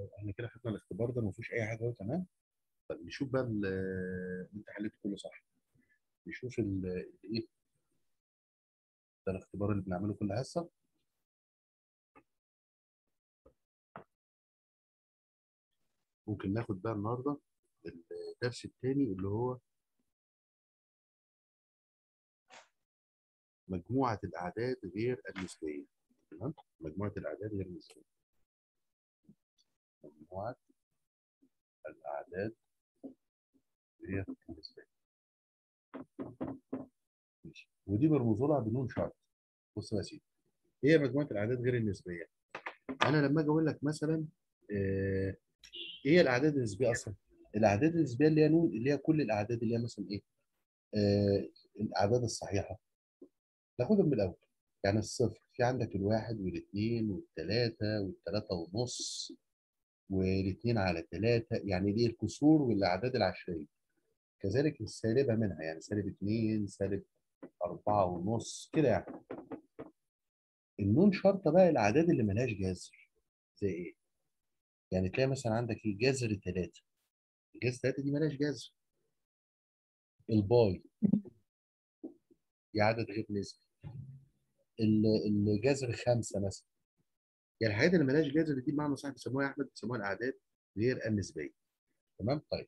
طب احنا كده خدنا الاختبار ده ما فيهوش اي حاجه اهو تمام طب نشوف بقى ال- اللي انت حليته كله صح نشوف ال- الايه ده الاختبار اللي بنعمله كل حصه ممكن ناخد بقى النهارده الدرس الثاني اللي هو مجموعة الأعداد غير النسبية تمام مجموعة الأعداد غير النسبية مجموعة الأعداد غير النسبية ماشي ودي برمز لها بنون شرط بص يا سيدي هي مجموعة الأعداد غير النسبية أنا لما أجي أقول لك مثلا آه، إيه هي الأعداد النسبية أصلا؟ الأعداد النسبية اللي هي نون اللي هي كل الأعداد اللي هي مثلا إيه؟ آه، الأعداد الصحيحة ناخدهم من الأول يعني الصفر في عندك الواحد والاثنين والثلاثة والثلاثة ونص والاثنين على ثلاثة يعني دي الكسور والأعداد العشرية كذلك السالبة منها يعني سالب اثنين سالب أربعة ونص كده يعني النون شرطة بقى الأعداد اللي ملهاش جذر زي إيه؟ يعني تلاقي مثلا عندك إيه جذر ثلاثة الجذر ثلاثة دي ملهاش جذر الباي دي عدد غير نسبي ال- الجذر خمسة مثلا يعني الحاجات اللي ملهاش جذر دي بمعنى صح بيسموها يا احمد بيسموها الاعداد غير النسبيه تمام طيب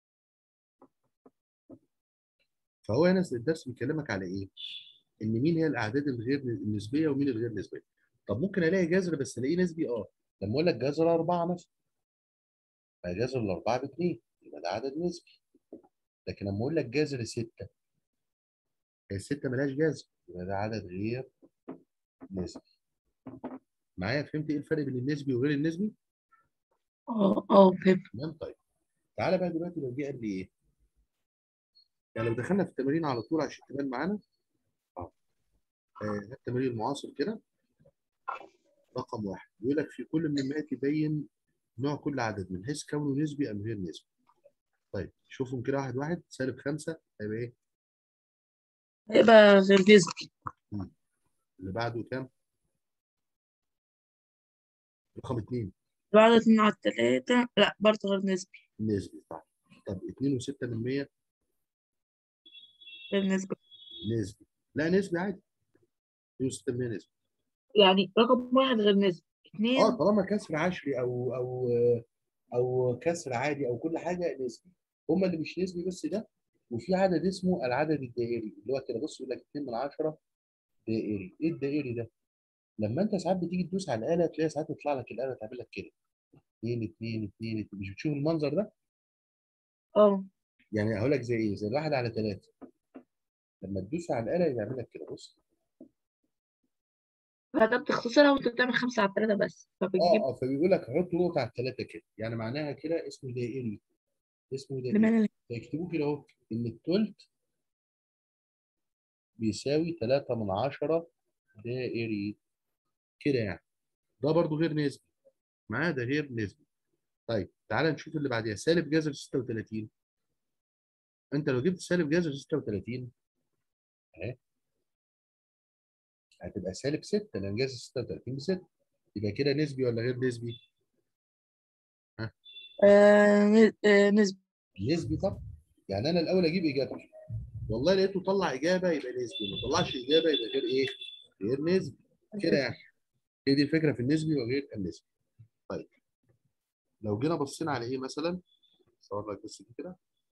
فهو هنا الدرس بيكلمك على ايه؟ ان مين هي الاعداد الغير النسبيه ومين الغير نسبيه طب ممكن الاقي جذر بس الاقيه نسبي اه لما اقول لك جذر اربعه مثلا فجذر الاربعه باثنين يبقى ده عدد نسبي لكن لما اقول لك جذر سته السته ملهاش جذر يبقى ده عدد غير نسبي معايا فهمت ايه الفرق بين النسبي وغير النسبي؟ اه اه فهمت تمام طيب تعالى بقى دلوقتي لو جه قال لي ايه؟ يعني لو دخلنا في التمارين على طول عشان تبان معانا اه آه، التمارين المعاصر كده رقم واحد بيقول لك في كل من المئات يبين نوع كل عدد من حيث كونه نسبي ام غير نسبي. طيب شوفهم كده واحد واحد سالب خمسه هيبقى ايه؟ هيبقى غير نسبي اللي بعده كام؟ رقم اثنين بعد اتنين على التلاتة لا برضه غير نسبي نسبي صح طب 2 و6 من 100 غير نسبي نسبي لا نسبي عادي 2 و6 من 100 نسبي يعني رقم واحد غير نسبي اه اتنين طالما كسر عشري او او او كسر عادي او كل حاجه نسبي هما اللي مش نسبي بس ده وفي عدد اسمه العدد الدائري اللي هو كده بص يقول لك 2 من 10 دائري ايه الدائري ده؟ لما انت ساعات بتيجي تدوس على الاله تلاقي ساعات يطلع لك الاله تعمل لك كده 2 2 2 2 مش بتشوف المنظر ده؟ اه يعني هقول لك زي ايه؟ زي الواحد على ثلاثه لما تدوس على الاله يعمل لك كده بص فده بتختصرها وانت بتعمل خمسة على التلاتة بس فبتجيب اه اه فبيقول لك حط نقطه على الثلاثه كده يعني معناها كده اسمه دائري اسمه دائري لمن فيكتبوه كده اهو ان التلت بيساوي 3 من 10 دائري كده يعني ده برضو غير نسبي معاه ده غير نسبي طيب تعالى نشوف اللي بعديها سالب جذر 36 انت لو جبت سالب جذر 36 اهي هتبقى سالب 6 لان جذر 36 ب 6 يبقى كده نسبي ولا غير نسبي؟ آه ن- آه نسبي نسبي طب يعني انا الاول اجيب اجابتي والله لقيته طلع اجابه يبقى نسبي ما طلعش اجابه يبقى غير ايه؟ غير نسبي كده يعني هي دي الفكره في النسبي وغير النسبي طيب لو جينا بصينا على ايه مثلا صور لك بس دي كده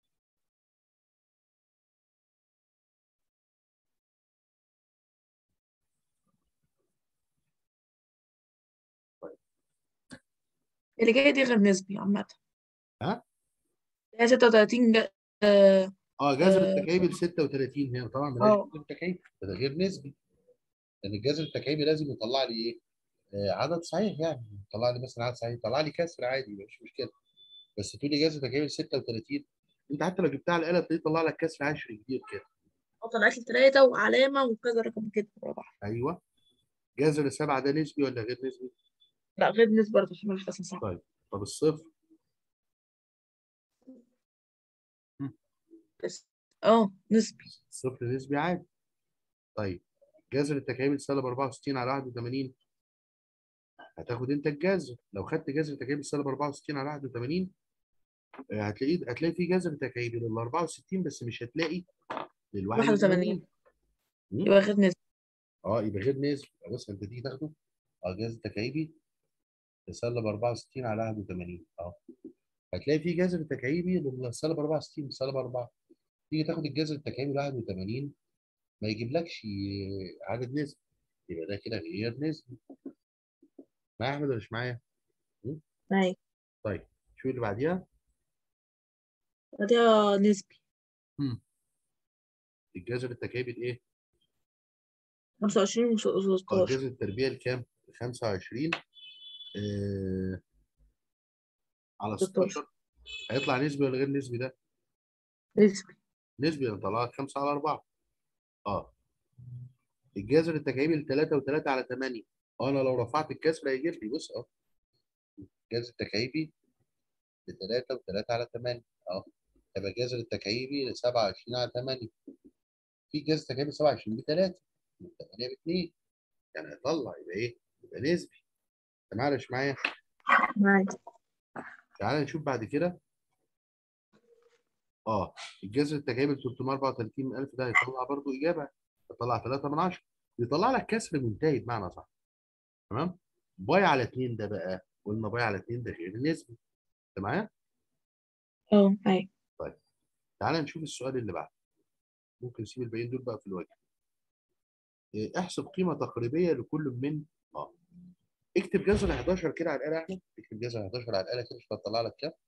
اللي جاية دي غير نسبي عامة ها؟ هي ستة وتلاتين جا- آه اه جذر آه. التكعيبي ل 36 هنا طبعا ملهاش اه جذر تكعيبي فده غير نسبي لان الجذر التكعيبي لازم يطلع لي ايه؟ آه عدد صحيح يعني يطلع لي مثلا عدد صحيح يطلع لي كسر عادي مش مشكله بس تقول لي جذر تكعيبي ل 36 انت حتى لو جبتها على الاله تلاقيه يطلع لك كسر عشري كبير كده اه طلعت لي تلاتة وعلامة وكذا رقم كده ورا بعض ايوه جذر سبعه ده نسبي ولا غير نسبي؟ لا غير نسبي برضه عشان مش بس صعب طيب طب الصفر بس اه نسبي الصفر نسبي عادي طيب جذر التكعيبي لسالب 64 على 81 هتاخد انت الجذر لو خدت جذر تكعيب السالب 64 على 81 آه، هتلاقي هتلاقي في جذر تكعيبي لل 64 بس مش هتلاقي لل 81 مم؟ يبقى غير نسبي اه يبقى غير نسبي بص انت تيجي تاخده اه جذر تكعيبي لسالب 64 على 81 اه هتلاقي في جذر تكعيبي للسالب 64 سالب 4 تيجي تاخد الجذر التكعيبي ل 81 ما يجيبلكش عدد نسبي يبقى ده كده غير نسبي معايا يا احمد ولا مش معايا؟ معاك طيب شو اللي بعديها؟ بعدها نسبي الجذر التكعيبي الايه؟ 25 و اه 16 جذر التربيع الكام؟ 25 آه على 16. 16 هيطلع نسبي ولا غير نسبي ده؟ نسبي نسبي انا طلعت 5 على 4 اه الجذر التكعيبي ل 3 و3 على 8 اه انا لو رفعت الكسر هيجيب لي بص اه الجذر التكعيبي ل 3 و3 على 8 اه يبقى الجذر التكعيبي ل 27 على 8 في جذر تكعيبي 27 ب 3 8 ب 2 يعني هيطلع يبقى ايه؟ يبقى نسبي انت معايا ولا مش معايا؟ معاك تعالى نشوف بعد كده اه الجذر التكعيبي ل 334000 ده هيطلع برضو اجابه هيطلع 3 من 10 يطلع لك كسر منتهي بمعنى صح تمام باي على 2 ده بقى قلنا باي على 2 ده غير نسبي انت معايا اه معاك تعالى نشوف السؤال اللي بعده ممكن نسيب الباقيين دول بقى في الواجب إيه، احسب قيمه تقريبيه لكل من اه اكتب جذر 11 كده على الاله يا احمد اكتب جذر 11 على الاله كده شوف هتطلع لك كام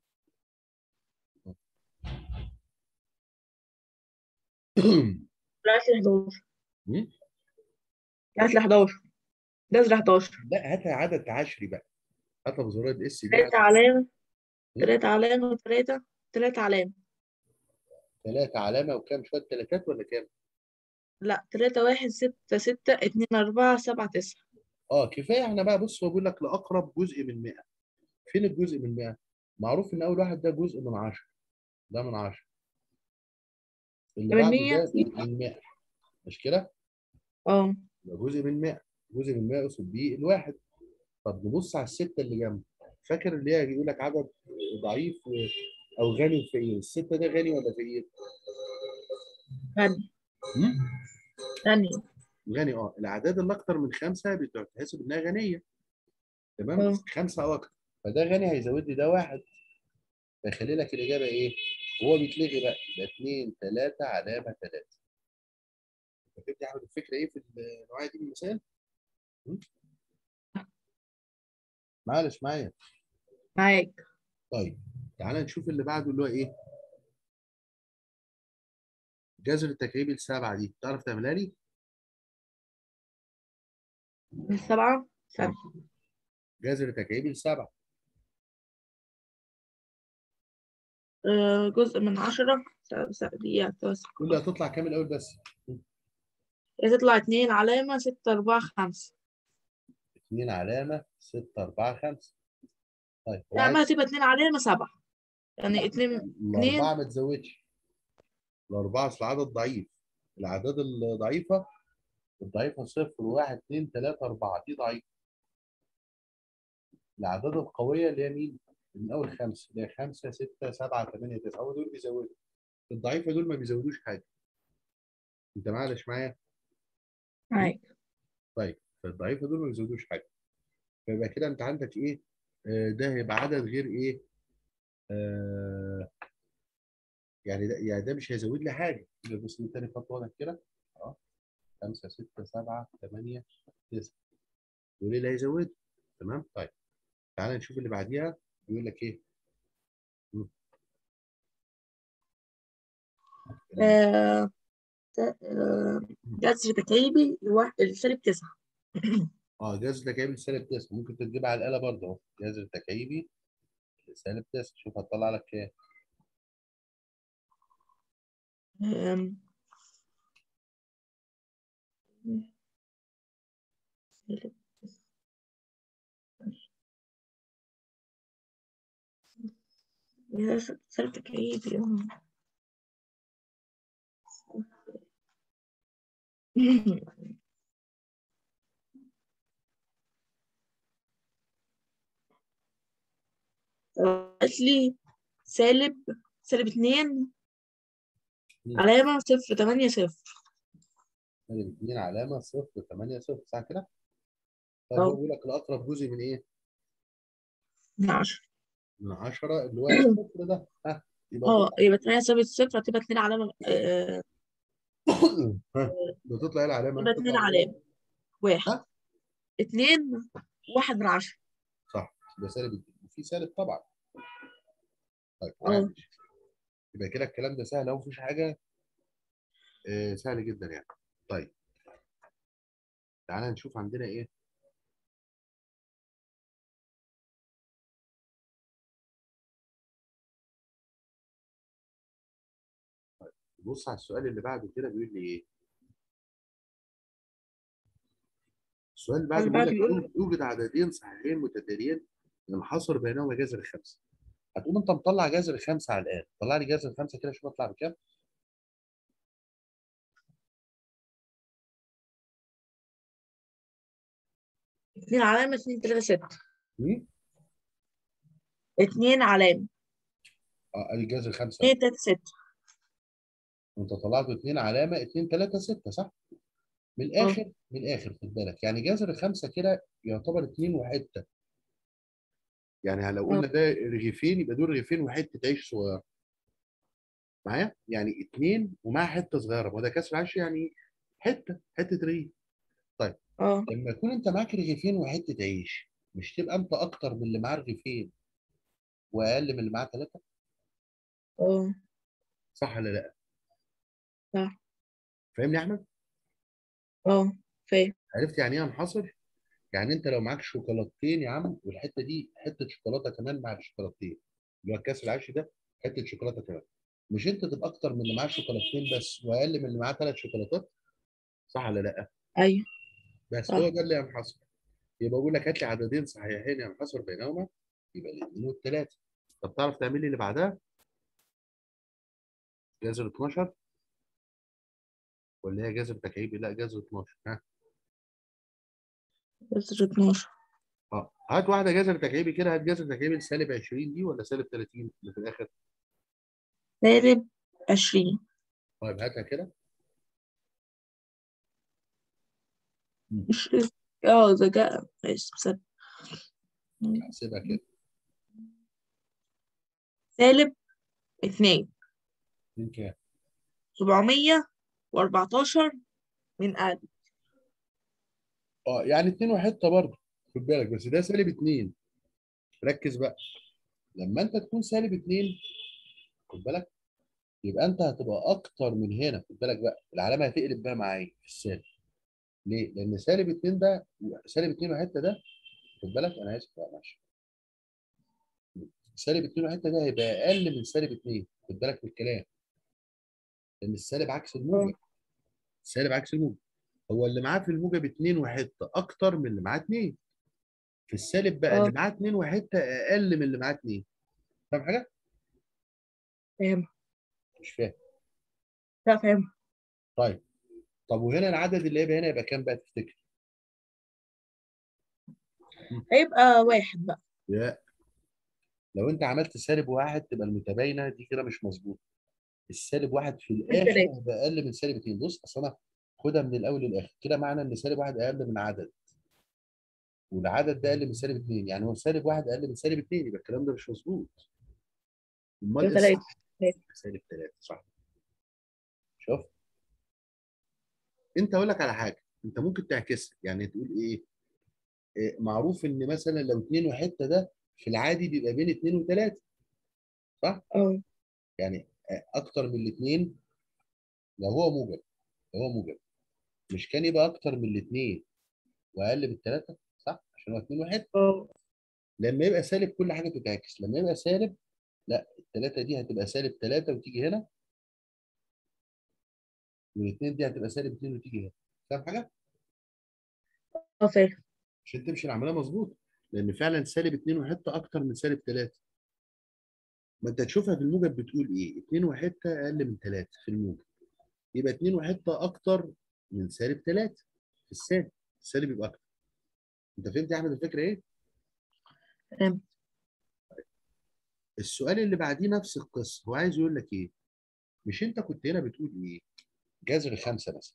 طلعت لي 11 مم؟ طلعت لي 11 جذر 11 لا هات عدد عشري بقى هات بزرار الاس دي تلاتة علامة تلاتة علامة تلاتة تلاتة علامة ثلاثة علامة وكام شوية ثلاثات ولا كام؟ لا تلاتة واحد ستة ستة اتنين أربعة سبعة تسعة اه كفاية احنا بقى بص هو بيقول لك لأقرب جزء من 100 فين الجزء من 100 معروف ان اول واحد ده جزء من 10 ده من 10 اللي من بعده 100 ده من 100 مش كده اه يبقى جزء من 100 جزء من 100 يقصد بيه الواحد طب نبص على الستة اللي جنبه فاكر اللي هي يقول لك عدد ضعيف و- او غني وفقير الستة ده غني ولا فقير؟ غني هم؟ غني غني اه الاعداد اللي اكتر من خمسه بتحسب انها غنيه تمام اه. خمسه او اكتر فده غني هيزود لي ده واحد فيخلي لك الاجابه ايه؟ وهو بيتلغي بقى يبقى اثنين ثلاثه علامه ثلاثه فهمت يا احمد الفكره ايه في النوعيه دي من المسائل؟ هم؟ معلش معايا معاك طيب تعالى نشوف اللي بعده اللي هو ايه؟ جذر التكعيب السبعه دي تعرف تعملها لي؟ من سبعة سبعة جذر تكعيب السبعه آه، جزء من عشرة س- س- دقيقة بس قول لي هتطلع كام الاول بس؟ هي تطلع اتنين علامة ستة أربعة خمسة اثنين علامه 6 4 5 طيب هو لا عايز- ما تبقى اتنين علامة سبعة يعني اتنين الأربعة ما تزودش الأربعة أصل عدد ضعيف الأعداد الضعيفة الضعيفة صفر واحد اتنين تلاتة أربعة دي ضعيفة الأعداد القوية اللي هي مين؟ من أول خمسة اللي هي خمسة ستة سبعة ثمانية تسعة هو دول بيزودوا الضعيفة دول ما بيزودوش حاجة أنت معلش معايا؟ معاك طيب فالضعيفة دول ما بيزودوش حاجة فيبقى كده أنت عندك إيه؟ آه ده هيبقى عدد غير إيه؟ آه يعني ده يعني ده مش هيزود لي حاجة يبقى بص من تاني خطوة لك كده أه خمسة ستة سبعة ثمانية تسعة دول اللي هيزودوا تمام طيب تعالى نشوف اللي بعديها بيقول لك ايه مم. آه، آه، جذر تكعيبي الواحد السالب تسعة اه جذر تكعيبي سالب 9 ممكن تجيبها على الآلة برضه اهو جذر تكعيبي سالب 9 شوف هتطلع لك كام آم، سالب تسعة. يا س- سالب تكعيبي اه آه، قالت لي سالب سالب اتنين مم. علامة صفر تمانية صفر سالب 2 علامه 0 8 0 صح كده؟ طيب اه. هو بيقول لك الاقرب جزء من ايه؟ من عشرة من 10 اللي هو الصفر ده ها يبقى اه يبقى تمانية سالب صفر هتبقى اتنين علامة آه، ها بتطلع ايه العلامه؟ يبقى اتنين تطلع علامة واحد ها؟ اتنين واحد من عشرة صح يبقى سالب اتنين. وفي سالب طبعا طيب اه. تعال نمشي. يبقى كده الكلام ده سهل اهو مفيش حاجه آه سهل جدا يعني طيب تعالى نشوف عندنا ايه طيب بص على السؤال اللي بعده كده بيقول لي ايه السؤال اللي بعده اللي بيقول بعده لك بيقول- يوجد عددين صحيحين متتاليين ينحصر بينهما جذر خمسه هتقوم انت مطلع جذر خمسه على الآن طلع لي جذر خمسه كده شوف اطلع بكام اتنين علامة اتنين تلاتة ستة مم؟ اتنين علامة اه ادي جذر خمسه اتنين تلاتة ستة وانت طلعت اثنين علامه 2 3 6 صح؟ من الاخر من الاخر خد بالك يعني جذر خمسه كده يعتبر اثنين وحته يعني لو قلنا ده رغيفين يبقى دول رغيفين وحته عيش صغيره معايا؟ يعني اثنين ومعاه حته صغيره ما هو ده كسر عيش يعني حته حته رغيف اه لما يكون انت معاك رغيفين وحته عيش مش تبقى انت اكتر من اللي معاه رغيفين واقل من اللي معاه ثلاثه اه صح ولا لا؟ صح فاهمني يا احمد؟ اه فاهم عرفت يعني ايه انحصر؟ يعني انت لو معاك شوكولاتتين يا عم والحته دي حته شوكولاته كمان مع الشوكولاتتين اللي هو الكاس العيش ده حته شوكولاته كمان مش انت تبقى اكتر من اللي معاه شوكولاتتين بس واقل من اللي معاه ثلاث شوكولاتات صح ولا لا؟ ايوه بس صح. هو ده اللي ينحصر يبقى بقول لك هات لي عددين صحيحين ينحصر بينهما يبقى الاثنين والثلاثه طب تعرف تعمل لي اللي بعدها؟ جذر 12 ولا هي جذر تكعيبي؟ لا جذر 12 ها جذر اتناشر اه هات واحده جذر تكعيبي كده هات جذر تكعيبي سالب 20 دي ولا سالب 30 اللي في الاخر سالب عشرين طيب هاتها كده مش اه ده جاء ماشي سالب احسبها كده سالب اتنين من كام؟ سبعمية وأربعتاشر من ألف اه يعني 2 وحته برضه خد بالك بس ده سالب 2 ركز بقى لما انت تكون سالب 2 خد بالك يبقى انت هتبقى اكتر من هنا خد بالك بقى العلامه هتقلب بقى معايا في السالب ليه؟ لان سالب 2 ده سالب 2 وحته ده خد بالك انا اسف بقى معلش سالب 2 وحته ده هيبقى اقل من سالب 2 خد بالك من الكلام لان السالب عكس الموجب السالب عكس الموجب هو اللي معاه في الموجب 2 وحته اكتر من اللي معاه 2 في السالب بقى اه. اللي معاه 2 وحته اقل من اللي معاه 2 فاهم حاجه؟ فاهم مش فاهم لا فاهم طيب طب وهنا العدد اللي هيبقى هنا يبقى كام بقى تفتكر؟ هيبقى واحد بقى لا لو انت عملت سالب واحد تبقى المتباينه دي كده مش مظبوطه السالب واحد في الاخر تلاتة. هيبقى اقل من سالب اتنين بص اصل انا خدها من الاول للاخر كده معنى ان سالب واحد اقل من عدد والعدد ده اقل من سالب اتنين يعني هو سالب واحد اقل من سالب اتنين يبقى الكلام ده مش مظبوط امال ايه تلاتة. الصح؟ سالب ثلاثة صح شوف انت اقول لك على حاجه انت ممكن تعكسها يعني تقول ايه, إيه معروف ان مثلا لو اتنين وحته ده في العادي بيبقى بين اتنين وتلاته صح؟ اه يعني اكتر من الاثنين لو هو موجب لو هو موجب مش كان يبقى اكتر من الاثنين واقل من الثلاثه صح عشان هو اثنين واحد اه لما يبقى سالب كل حاجه تتعكس لما يبقى سالب لا الثلاثه دي هتبقى سالب ثلاثه وتيجي هنا والاثنين دي هتبقى سالب اثنين وتيجي هنا فاهم حاجه؟ اه فاهم عشان تمشي العمليه مظبوط لان فعلا سالب اثنين وحته اكتر من سالب ثلاثه ما انت تشوفها في الموجب بتقول ايه؟ اثنين وحته اقل من ثلاثه في الموجب يبقى اثنين وحته اكتر من سالب ثلاثه في السالب السالب يبقى اكتر انت فهمت يا احمد الفكره ايه؟ فاهم السؤال اللي بعديه نفس القصه هو عايز يقول لك ايه مش انت كنت هنا بتقول ايه جذر خمسه مثلا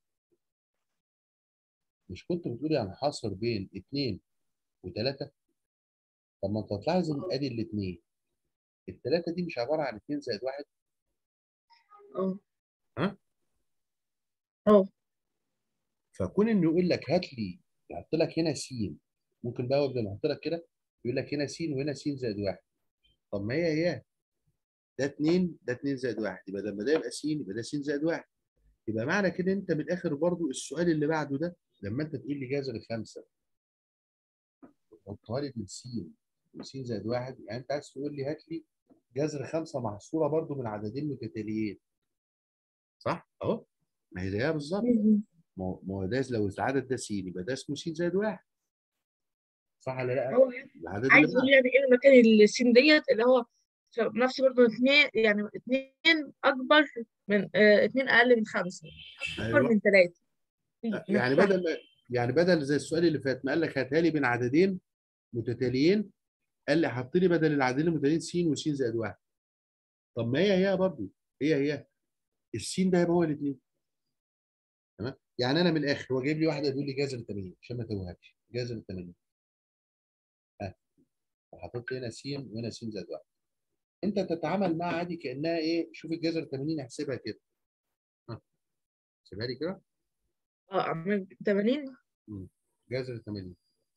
مش كنت بتقول يعني حاصر بين اثنين وثلاثه طب ما انت تلاحظ ان ادي الاثنين الثلاثه دي مش عباره عن اثنين زائد واحد اه ها؟ اه فكون انه يقول لك هات لي يحط لك هنا س ممكن بقى بدل ما يحط لك كده يقول لك هنا س وهنا س زائد واحد طب ما هي هي ده 2 ده 2 زائد واحد يبقى لما ده يبقى س يبقى ده س زائد واحد يبقى معنى كده انت من الاخر برضو السؤال اللي بعده ده لما انت تقول لي جذر خمسه حطها لي من س وس زائد واحد يعني انت عايز تقول لي هات لي جذر خمسه محصوره برضو من عددين متتاليين صح؟ اهو ما هي زيها بالظبط ما هو ما هو ده لو العدد ده س يبقى ده اسمه س زائد واحد صح ولا لا؟ هو العدد اللي عايز يقول بعده يعني ايه المكان السين ديت اللي هو نفس برضه اتنين يعني اتنين اكبر من اه اتنين اقل من خمسة اكبر ايوه من ثلاثة يعني بدل ما يعني بدل زي السؤال اللي فات ما قال لك هاتها لي بين عددين متتاليين قال لي حط لي بدل العددين المتتاليين س وس زائد واحد طب ما هي هي برضه هي هي السين ده هيبقى هو الاثنين تمام يعني انا من الاخر هو جايب لي واحده بيقول لي جذر 80 عشان ما توهكش جذر 80 ها وحطيت لي هنا س وهنا س زائد واحد انت تتعامل معها عادي كانها ايه شوف الجذر 80 احسبها كده ها احسبها لي كده اه عمل 80 مم. جذر 80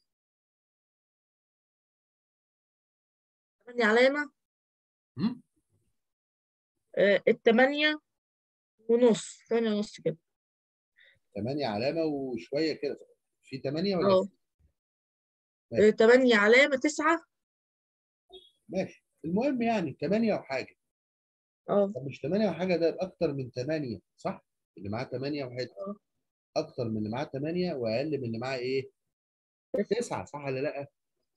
8 علامة مم؟ اه التمانية ونص تمانية ونص كده 8 علامه وشويه كده في 8 ولا اه اه تمانية علامة تسعة ماشي المهم يعني 8 وحاجه اه طب مش 8 وحاجه ده يبقى اكتر من 8 صح اللي معاه 8 وحته اه اكتر من اللي معاه 8 واقل من اللي معاه ايه 9 صح ولا لا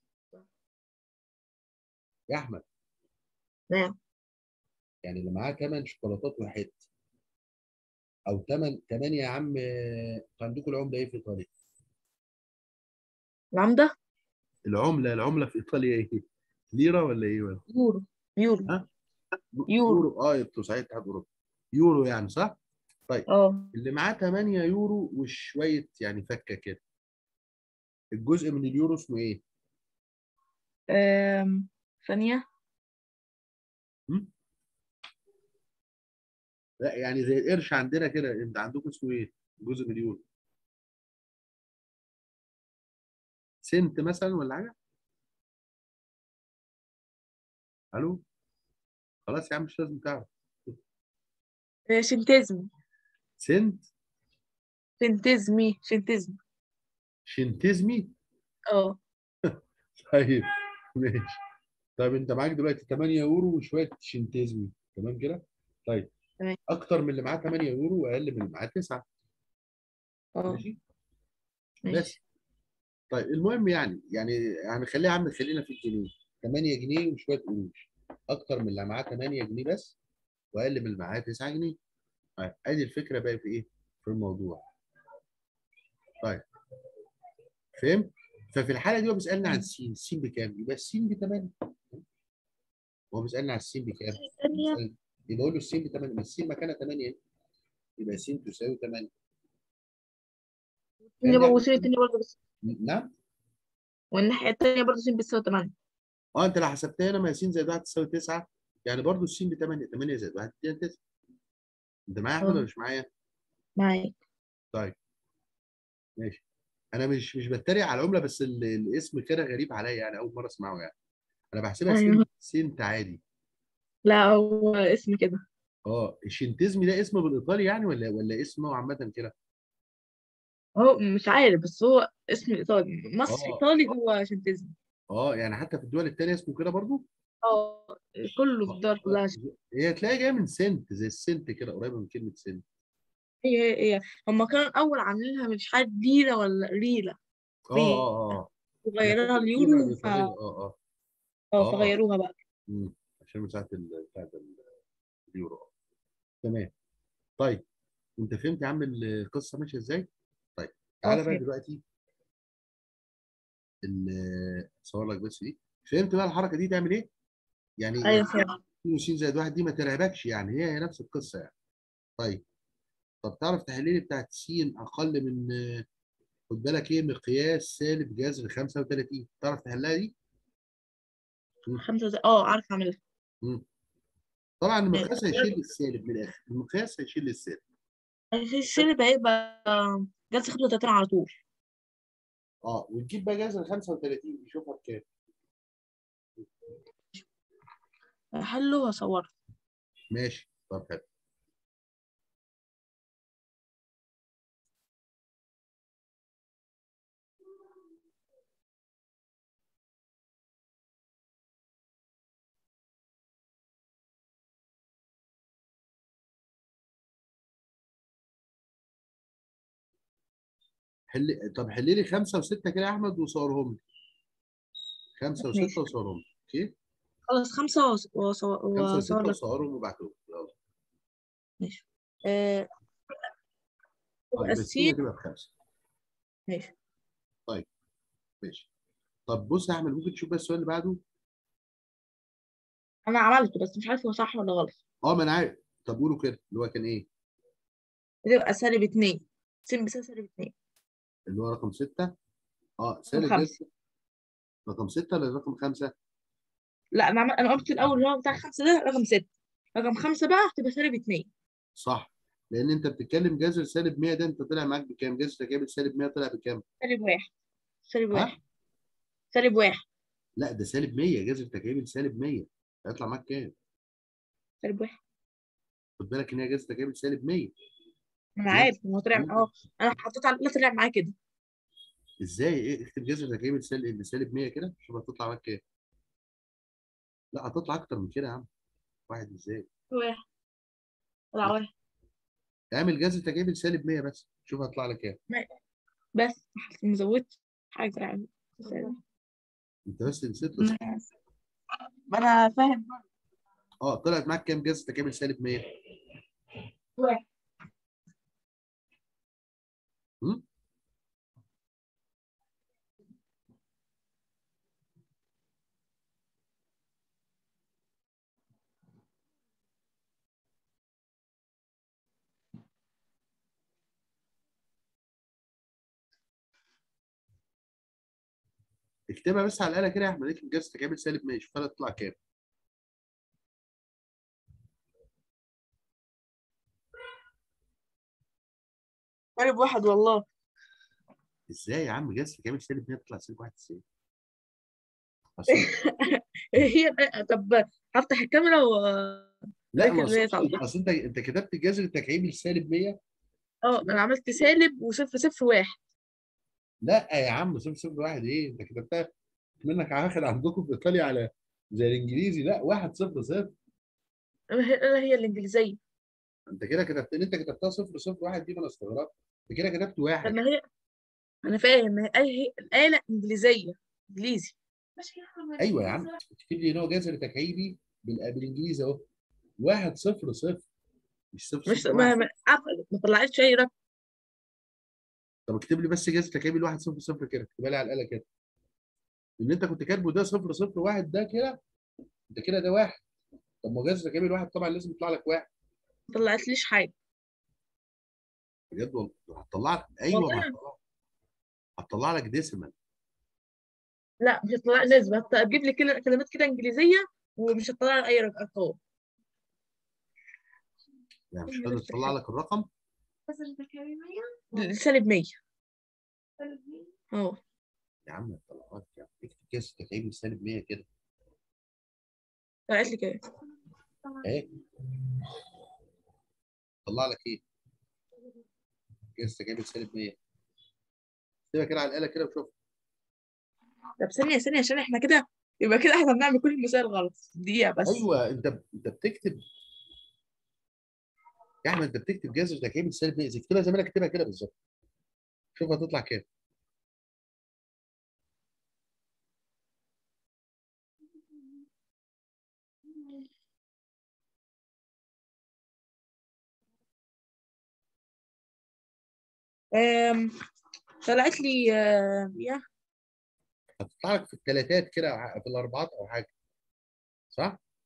يا احمد نعم يعني اللي معاه 8 شوكولاتات وحته او 8 8 يا عم آه، عندكم العمله ايه في ايطاليا العمدة العمله العمله في ايطاليا ايه ليره ولا ايه ولا يورو يورو ها يورو. يورو اه انتوا صحيح اتحاد اوروبا يورو يعني صح طيب اه اللي معاه 8 يورو وشويه يعني فكه كده الجزء من اليورو اسمه ايه آم، ثانية لا يعني زي القرش عندنا كده انت عندكم اسمه ايه جزء من اليورو سنت مثلا ولا حاجه الو خلاص يا عم مش لازم تعرف آه، شنتيزمي سنت شنتيزمي شنتيزمي شنتزمي اه طيب ماشي طيب انت معاك دلوقتي 8 يورو وشويه شنتزمي تمام كده طيب تمام. اكتر من اللي معاه 8 يورو واقل من اللي معاه 9 اه ماشي ماشي بس طيب المهم يعني يعني يعني خليها يا عم خلينا في الجنيه 8 جنيه وشويه قروش اكتر من اللي معاه 8 جنيه بس واقل من اللي معاه 9 جنيه طيب ادي الفكره بقى في ايه في الموضوع طيب فهمت ففي الحاله دي هو بيسالني عن السين السين بكام يبقى السين ب 8 هو بيسالني عن السين بكام ثانية بيسألني- يبقى اقول له السين ب 8 ما السين مكانها 8 يبقى السين تساوي 8 التانية برضه والسين التانية برضه بس نعم والناحية التانية برضه سين بتساوي تمانية اه انت لو حسبتها هنا ما س زائد 1 تساوي 9 يعني برضو السين ب 8 8 زائد 1 تديها 9 انت معايا يا احمد اه. ولا مش معايا؟ معاك طيب ماشي انا مش مش بتريق على العمله بس ال- الاسم كده غريب عليا يعني اول مره اسمعه يعني انا بحسبها سين أيوه. سنت عادي لا هو اسم كده اه الشنتزمي ده اسم بالايطالي يعني ولا ولا اسمه عامه كده؟ هو مش عارف بس هو اسم إيطالي مصر اه. إيطالي هو شنتيزمي اه يعني حتى في الدول الثانيه اسمه كده برضو؟ اه كله في الدار كلها شن- هي تلاقي جايه من سنت زي السنت كده قريبه من كلمه سنت هي هي هي هما كانوا الأول عاملينها مش عارف ليرة ولا ريلة اه اه اه وغيروها القيمة اليورو ف... الإيطالية، اه اه اه آه. فغيروها بقى مم. عشان مساحه ال- بتاعت ال- اليورو تمام طيب انت فهمت يا عم القصه ماشيه ازاي؟ طيب تعالى بقى فهمت. دلوقتي ال- اصور لك بس دي فهمت بقى الحركه دي تعمل ايه؟ يعني ايوه فاهم 2 س زائد 1 دي ما ترعبكش يعني هي هي نفس القصه يعني طيب طب تعرف تحل لي بتاعت س اقل من آه، خد بالك ايه مقياس سالب جذر 35 تعرف تحلها دي؟ خمسة زي... اه عارف اعملها مم. طبعا المقياس ماشي. هيشيل السالب من الاخر المقياس هيشيل السالب السالب هيبقى جذر 35 على طول اه وتجيب بقى جذر 35 نشوفها بكام حله واصوره ماشي طب حلو حل طب حل لي خمسة وستة كده يا أحمد وصورهم لي خمسة ماشي. وستة وصورهم لي أوكي خلاص خمسة وص- وصو- خمسة وصور وستة لك وصورهم وبعتهم يلا ماشي آه، طيب يبقى بس هي السين تبقى بخمسة ماشي ماشي طب بص يا أحمد ممكن تشوف بس السؤال اللي بعده انا عملته بس مش عارف هو صح ولا غلط أه ما أنا عارف طب قولوا كده اللي هو كان إيه يبقى سالب اتنين سين بس سالب اتنين اللي هو رقم ستة أه سالب خمسة. جذر رقم ستة ولا رقم خمسة؟ لا انا عمل... انا قلت الاول اللي هو بتاع خمسة ده رقم ستة رقم خمسة بقى هتبقى سالب اتنين صح لأن أنت بتتكلم جذر سالب 100 ده أنت طلع معاك بكام؟ جذر تكامل سالب 100 طلع بكام؟ سالب واحد سالب ها؟ واحد سالب واحد لا ده سالب 100 جذر تكامل سالب 100 هيطلع معاك كام؟ سالب واحد خد بالك ان هي جذر تكامل سالب 100 انا مم. عارف هو طلع اه انا حطيت على لا طلع معايا كده ازاي ايه اكتب جذر تكامل سالب سالب 100 كده شوف هتطلع معاك كام لا هتطلع اكتر من كده يا عم واحد ازاي واحد طلع واحد اعمل جذر تكامل سالب 100 بس شوف هيطلع لك كام بس ما زودت حاجة طلع سالب. انت بس نسيت تصحى. ما انا فاهم اه طلعت معاك كام جذر تكامل سالب 100 واحد هم؟ اكتبها بس على الآلة كده يا احمد اكتب جذر تكامل سالب 100 شوف هتطلع كام سالب واحد والله ازاي يا عم جذر تكامل سالب 100 تطلع سالب 1 ازاي أصل هي طب هفتح الكاميرا و لا فاكر ما اللي هي أصل- طالعة. اصل انت انت كتبت جذر تكعيبي لسالب 100 اه انا عملت سالب وصفر صفر واحد لا يا عم صفر صفر واحد ايه انت كتبتها منك واخد عندكم في ايطاليا على زي الانجليزي لا واحد صفر صفر هي هي الانجليزيه انت كده كتبت ان انت كتبتها صفر صفر واحد دي ما انا استغربت انت كده كتبت واحد لما هي انا فاهم هي هي الاله انجليزيه انجليزي ايوه يا عم اكتب لي ان هو جذر تكعيبي بال- بالانجليزي اهو واحد صفر صفر مش صفر مش صفر ما واحد ما قفلت ما طلعتش اي رقم طب اكتب لي بس جذر تكعيبي لواحد صفر صفر كده اكتبها لي على الاله كده اللي انت كنت كاتبه ده صفر صفر واحد ده كده انت كده ده واحد طب ما هو جذر تكعيبي الواحد طبعا لازم يطلع لك واحد ما طلعتليش حاجه بجد والله هتطلع لك ايوه ما والله. هتطلع هتطلع لك ديسيمال لا مش هتطلع نسبه هتجيب لي كل- كلمات كده انجليزيه ومش هتطلع لي اي رقم ارقام يعني مش قادر تطلع لك الرقم سالب 100 اه يا عم هتطلع لك يعني اكتب كاس تكعيبي سالب 100 كده طلعت لي كده اهي طلع لك ايه؟ كاس تكعيبي سالب 100 اكتبها كده على الاله كده وشوف طب ثانيه ثانيه عشان احنا كده يبقى كده احنا بنعمل كل المسائل غلط دقيقه بس ايوه انت انت بتكتب يا احمد انت بتكتب جذر تكعيبي سالب 100 اذا اكتبها زي ما انا كاتبها كده بالظبط شوف هتطلع كام أم... طلعت لي آه، يا هتطلع لك في الثلاثات كده أو في الاربعات او حاجه صح؟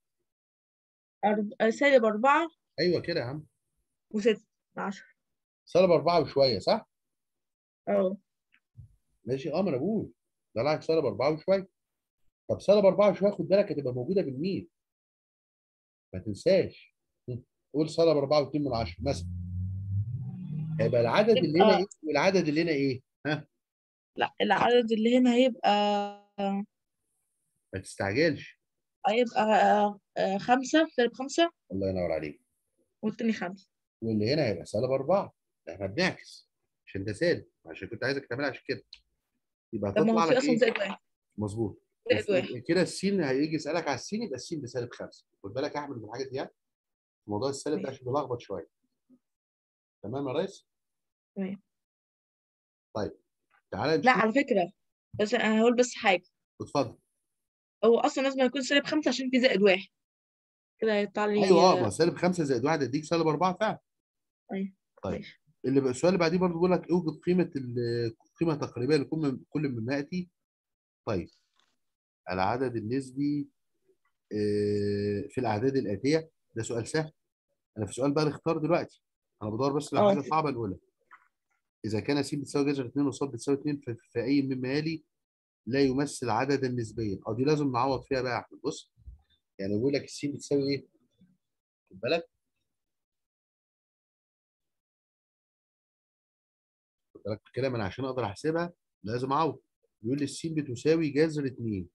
أرب... آه، سالب أربعة ايوه كده يا عم وستة من عشرة سالب أربعة وشوية صح؟ اه ماشي اه ما انا بقول ده لعب سالب أربعة وشوية طب سالب أربعة وشوية خد بالك هتبقى موجودة بالميل ما تنساش م. قول سالب أربعة واتنين من عشرة مثلا هيبقى العدد اللي هنا يبقى ايه والعدد اللي هنا ايه؟ ها؟ لا العدد اللي هنا هيبقى ما تستعجلش هيبقى آه، آه، خمسة سالب خمسة الله ينور عليك والتاني خمسة واللي هنا هيبقى سالب أربعة احنا بنعكس عشان ده سالب عشان كنت عايزك تعملها عشان كده يبقى طب ما هو هتطلع في لك أصلا ايه؟ زائد واحد مظبوط زائد وف- واحد كده السين هيجي يسألك على السين يبقى السين بسالب خمسة خد بالك يا أحمد من الحاجات دي ها؟ موضوع السالب ده ماشي عشان بيلخبط شوية تمام يا ريس؟ تمام طيب تعالى لا نشوف على فكرة بس أنا هقول بس حاجة اتفضل هو أصلا لازم يكون سالب خمسة عشان في زائد واحد كده هيطلع ايوه لي اه ما آه، سالب 5 زائد 1 يديك سالب 4 فعلا أيوة طيب ماشي اللي بقى السؤال اللي بعديه برضه بيقول لك اوجد قيمه ال- قيمه تقريبيه لكل من كل مما ياتي طيب العدد النسبي آه، في الاعداد الاتيه ده سؤال سهل انا في سؤال بقى الاختار دلوقتي انا بدور بس لو اه حاجه صعبه نقولها اذا كان س بتساوي جذر 2 وص بتساوي 2 ف- في اي مما يلي لا يمثل عددا نسبيا اه دي لازم نعوض فيها بقى يا احمد بص يعني بيقول لك الس بتساوي ايه خد بالك خد بالك في الكلام انا عشان اقدر احسبها لازم اعوض بيقول لي الس بتساوي جذر 2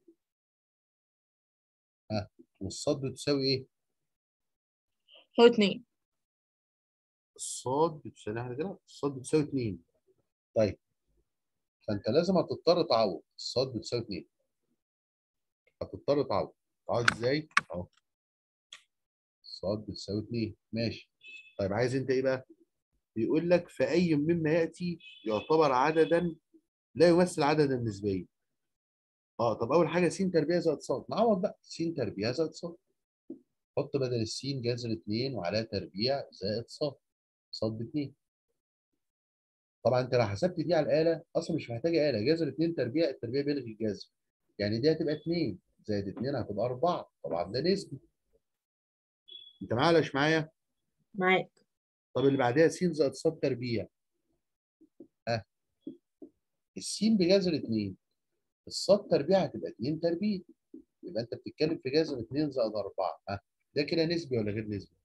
ها والصاد بتساوي ايه هو اتنين الصاد بتساوي احنا كده الصاد بتساوي 2 طيب فانت لازم هتضطر تعوض الصاد بتساوي 2 هتضطر تعوض تعوض ازاي اهو الصاد بتساوي 2 ماشي طيب عايز انت ايه بقى بيقول لك فأي مما يأتي يعتبر عددا لا يمثل عددا نسبيا اه طب اول حاجه س تربيع زائد ص نعوض بقى س تربيع زائد ص حط بدل السين جذر 2 وعليها تربيع زائد ص ص ب 2 طبعا انت لو حسبت دي على الاله اصلا مش محتاجه اله جذر 2 تربيع التربيع بيلغي الجذر يعني دي هتبقى 2 زائد 2 هتبقى 4 طبعا ده نسبي انت معايا ولا مش معايا؟ معاك طب اللي بعدها س زائد ص تربيع ها السين بجذر 2 الصاد تربيع هتبقى 2 تربيع يبقى انت بتتكلم في جذر 2 زائد 4 ها ده كده نسبي ولا غير نسبي؟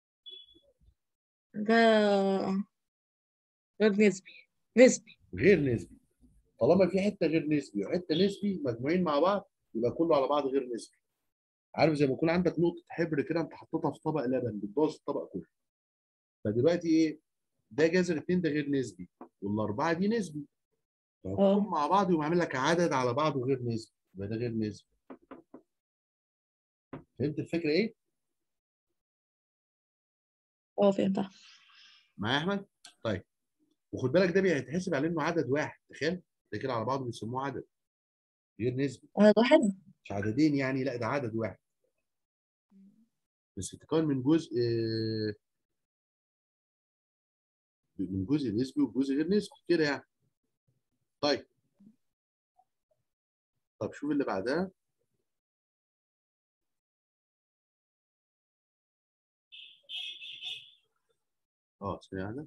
ده غير نسبي نسبي غير نسبي طالما في حته غير نسبي وحته نسبي مجموعين مع بعض يبقى كله على بعض غير نسبي عارف زي ما يكون عندك نقطه حبر كده انت حطيتها في طبق لبن بتبوظ الطبق كله فدلوقتي ايه ده جذر 2 ده غير نسبي والاربعه دي نسبي فحطهم اه مع بعض يقوم عامل لك عدد على بعضه غير نسبي يبقى ده غير نسبي فهمت الفكره ايه؟ اه فهمتها معايا يا احمد؟ طيب وخد بالك ده بيتحسب على انه عدد واحد تخيل ده كده على بعضه بيسموه عدد غير نسبي واحد واحد مش عددين يعني لا ده عدد واحد بس بتتكون من جزء آه، من جزء نسبي وجزء غير نسبي كده يعني طيب طب شوف اللي بعدها اه ثانية واحدة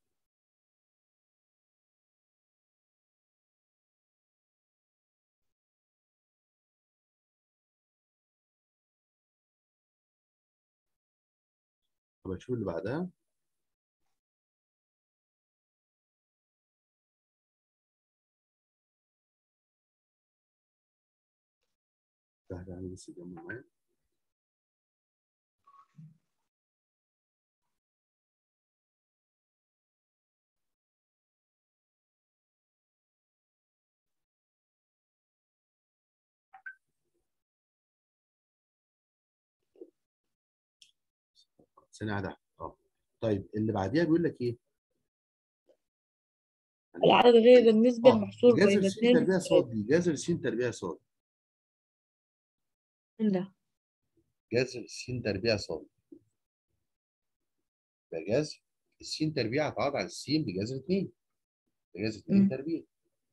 طب شوف اللي بعدها واحدة يعني بس جنب معايا ثانية واحدة اه طيب اللي بعديها بيقول لك ايه؟ العدد غير النسبي اه المحصور جذر بين س اثنين تربيع صاد دي جذر س تربيع صاد ده جذر س تربيع صاد يبقى جذر السين تربيع هتعوض على السين بجذر 2 بجذر 2 مم. تربيع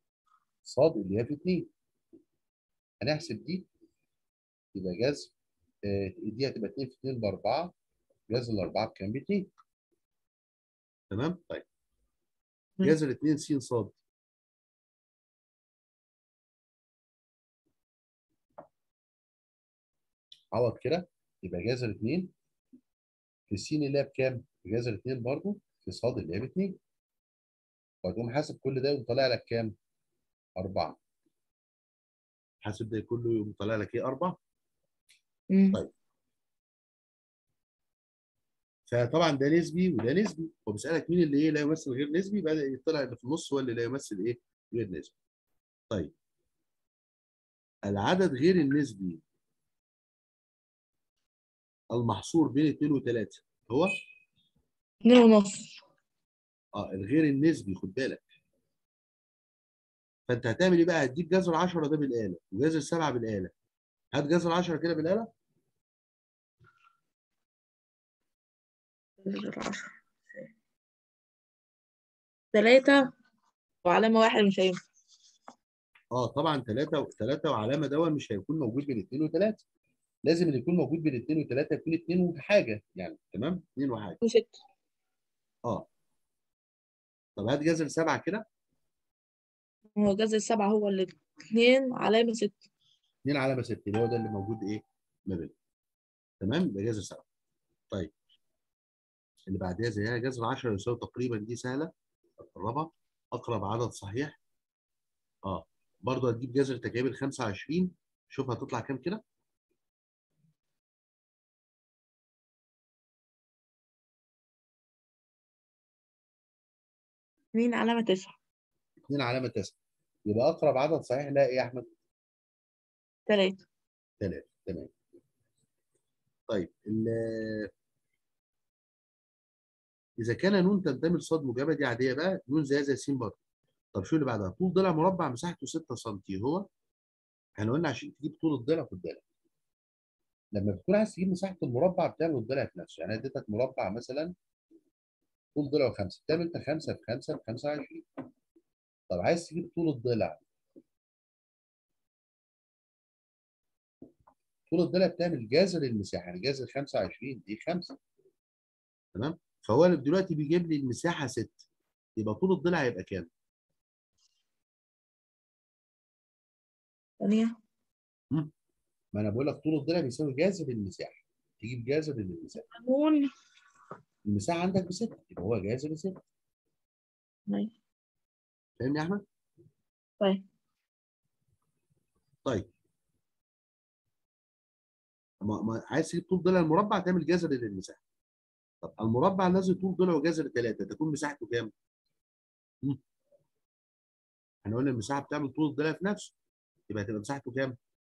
صاد اللي هي في 2 هنحسب دي يبقى جذر آه، دي هتبقى 2 في 2 ب 4 جذر الاربعه بكام؟ ب 2 تمام؟ طيب مم. جذر 2 س ص عوض كده يبقى جذر 2 في س اللي هي بكام؟ في جذر 2 برضه في ص اللي هي ب 2 وهتقوم حاسب كل ده وطالع لك كام؟ 4 حاسب ده كله يقوم طالع لك ايه؟ 4 مم. طيب. فطبعا ده نسبي وده نسبي هو بيسالك مين اللي ايه لا يمثل غير نسبي بدا يطلع اللي في النص هو اللي لا يمثل ايه؟ غير نسبي. طيب العدد غير النسبي المحصور بين 2 و3 هو اتنين ونص اه الغير النسبي خد بالك فانت هتعمل ايه بقى؟ هتجيب جذر 10 ده بالاله وجذر 7 بالاله هات جذر 10 كده بالاله عشرة تلاتة وعلامة واحد مش هينفع اه طبعا 3 3 وعلامه دون مش هيكون موجود بين 2 و3 لازم اللي يكون موجود بين 2 و3 يكون 2 وحاجه يعني تمام 2 وحاجه وستة اه طب هات جذر 7 كده هو جذر السبعة هو اللي اتنين علامة ستة 2 علامه 6 اللي هو ده اللي موجود ايه ما بينهم تمام ده جذر 7 طيب اللي بعدها زيها جذر 10 يساوي تقريبا دي سهله الرابعه اقرب عدد صحيح اه برضه هتجيب جذر تكعيب ال 25 شوف هتطلع كام كده اتنين علامة تسعة 2 علامه 9 يبقى اقرب عدد صحيح لا ايه يا احمد تلاتة 3 تمام طيب ال- اذا كان نون تنتمي لصاد مجابه دي عاديه بقى نون زي زي س برضه طب شو اللي بعدها طول ضلع مربع مساحته 6 سم هو احنا قلنا عشان تجيب طول الضلع خد بالك لما بتكون عايز تجيب مساحه المربع بتعمل الضلع في نفسه يعني اديتك مربع مثلا طول ضلعه 5 بتعمل انت 5 في 5 ب 25 طب عايز تجيب طول الضلع طول الضلع بتعمل جذر المساحه يعني جذر 25 دي 5 تمام فهو اللي دلوقتي بيجيب لي المساحه 6 يبقى طول الضلع هيبقى كام؟ ثانية ما انا بقول لك طول الضلع بيساوي جذر المساحه تجيب جذر المساحه قانون المساحه عندك بستة يبقى هو جذر 6 ماشي. فاهمني يا احمد؟ طيب طيب ما ما عايز تجيب طول ضلع المربع تعمل جذر للمساحه طب المربع الذي طول ضلعه جذر 3 تكون مساحته كام؟ مم. احنا قلنا المساحه بتعمل طول الضلع في نفسه يبقى هتبقى مساحته كام؟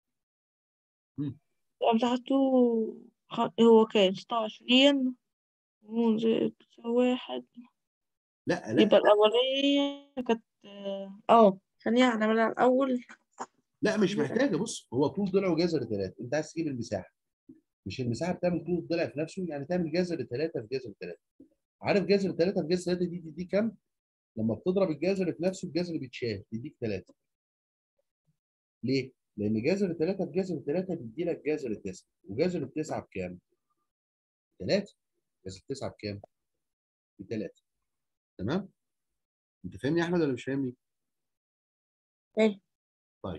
مساحته خ- هو كان ستة وعشرين نون زائد تساوي واحد لا لا يبقى الأولية كانت اه ثانية هنعملها الأول لا مش محتاجه بص هو طول ضلعه جذر 3 انت عايز تجيب المساحه مش المساحه بتعمل طول الضلع في نفسه يعني تعمل جذر 3 في جذر 3 عارف جذر 3 في جذر 3 دي تديك كام؟ لما بتضرب الجذر في نفسه الجذر بيتشال تديك 3 ليه؟ لان جذر 3 في جذر 3 بيدي لك جذر 9 وجذر التسعه بكام؟ 3 جذر التسعه بكام؟ ب 3 تمام؟ انت فاهمني يا احمد ولا مش فاهمني؟ فاهم. طيب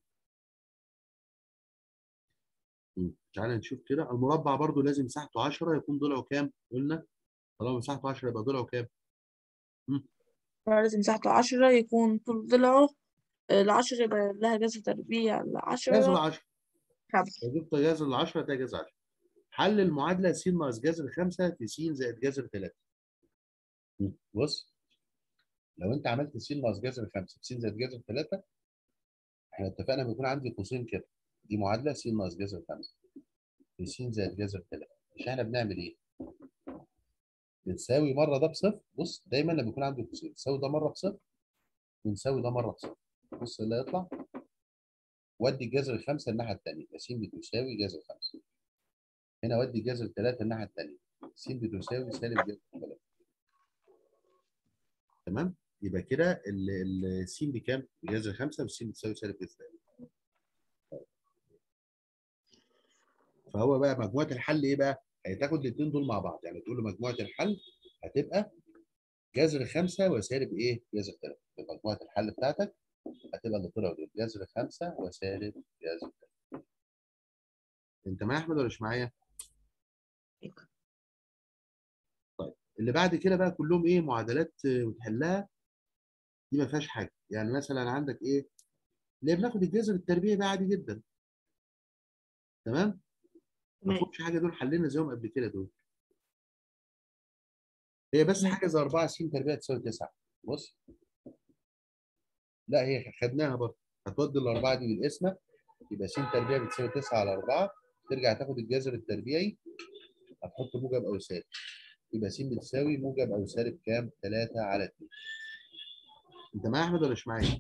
مم. تعالى نشوف كده المربع برضو لازم مساحته 10 يكون ضلعه كام؟ قلنا طالما مساحته 10 يبقى ضلعه كام؟ لازم مساحته عشرة يكون طول ضلعه العشرة يبقى لها جذر تربيع جذر العشرة 10 خمسة لو جبت جذر ال 10 ده جذر 10 حل المعادله س ناقص جذر 5 في س زائد جذر 3 بص لو انت عملت س ناقص جذر 5 في س زائد جذر 3 احنا اتفقنا بيكون عندي قوسين كده دي معادله س ناقص جذر 5 في س زائد جذر 3 مش احنا بنعمل ايه؟ بنساوي مره ده بصفر بص دايما لما يكون عندي قوسين نساوي ده مره بصفر ونساوي ده مره بصفر بص اللي هيطلع ودي جذر الخمسه الناحيه الثانيه يبقى س بتساوي جذر 5 هنا ودي جذر 3 الناحيه الثانيه س بتساوي سالب جذر 3 تمام يبقى كده الس بكام؟ بجذر 5 والس بتساوي سالب جذر 3 فهو بقى مجموعه الحل ايه بقى؟ هتاخد الاثنين دول مع بعض يعني تقول له مجموعه الحل هتبقى جذر خمسة وسالب ايه؟ جذر ثلاثة مجموعه الحل بتاعتك هتبقى اللي طلعوا دول جذر خمسة وسالب جذر ثلاثة انت معايا يا احمد ولا مش معايا؟ طيب اللي بعد كده بقى كلهم ايه معادلات آه، وتحلها دي ما فيهاش حاجه يعني مثلا عندك ايه اللي بناخد الجذر التربيعي ده عادي جدا تمام ما تمام فيهمش حاجه دول حلينا زيهم قبل كده دول هي بس تمام. حاجه زي 4 س تربيع تساوي 9 بص لا هي خدناها برضه هتودي الاربعه دي بالقسمه يبقى س تربيع بتساوي 9 على 4 ترجع تاخد الجذر التربيعي هتحط موجب او سالب يبقى س بتساوي موجب او سالب كام 3 على 2 انت معايا يا احمد ولا مش معايا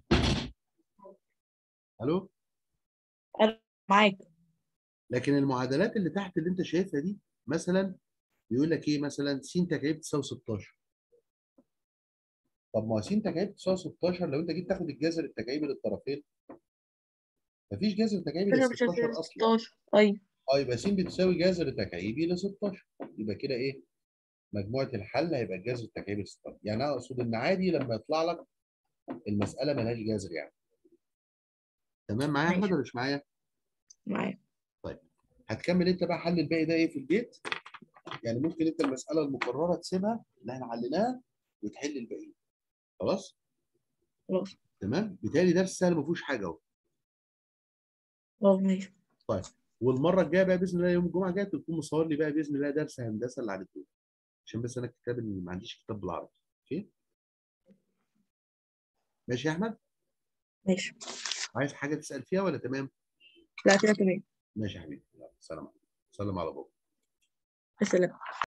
الو معاك لكن المعادلات اللي تحت اللي انت شايفها دي مثلا بيقول لك ايه مثلا س تكعيب تساوي 16 طب ما هو س تكعيب تساوي 16 لو انت جيت تاخد الجذر التكعيبي للطرفين مفيش جذر تكعيبي كده ل مش 16 اصلا 16 طيب اه يبقى س بتساوي جذر تكعيبي ل 16 يبقى كده ايه مجموعه الحل هيبقى الجذر التكعيبي ل 16 يعني انا اقصد ان عادي لما يطلع لك المساله ملهاش جذر يعني تمام معايا يا احمد ماشي. ولا مش معايا؟ معاك هتكمل انت بقى حل الباقي ده ايه في البيت يعني ممكن انت المساله المكرره تسيبها اللي احنا حليناها وتحل الباقي خلاص خلاص تمام بالتالي درس سهل ما فيهوش حاجه اهو خلاص ماشي والمره الجايه بقى باذن الله يوم الجمعه الجايه تكون مصور لي بقى باذن الله درس هندسه اللي على الدول عشان بس انا الكتاب اللي ما عنديش كتاب بالعربي اوكي ماشي يا احمد ماشي عايز حاجه تسال فيها ولا تمام لا كده تمام ماشي يا حبيبي يلا، سلام عليكم سلم على بابا السلام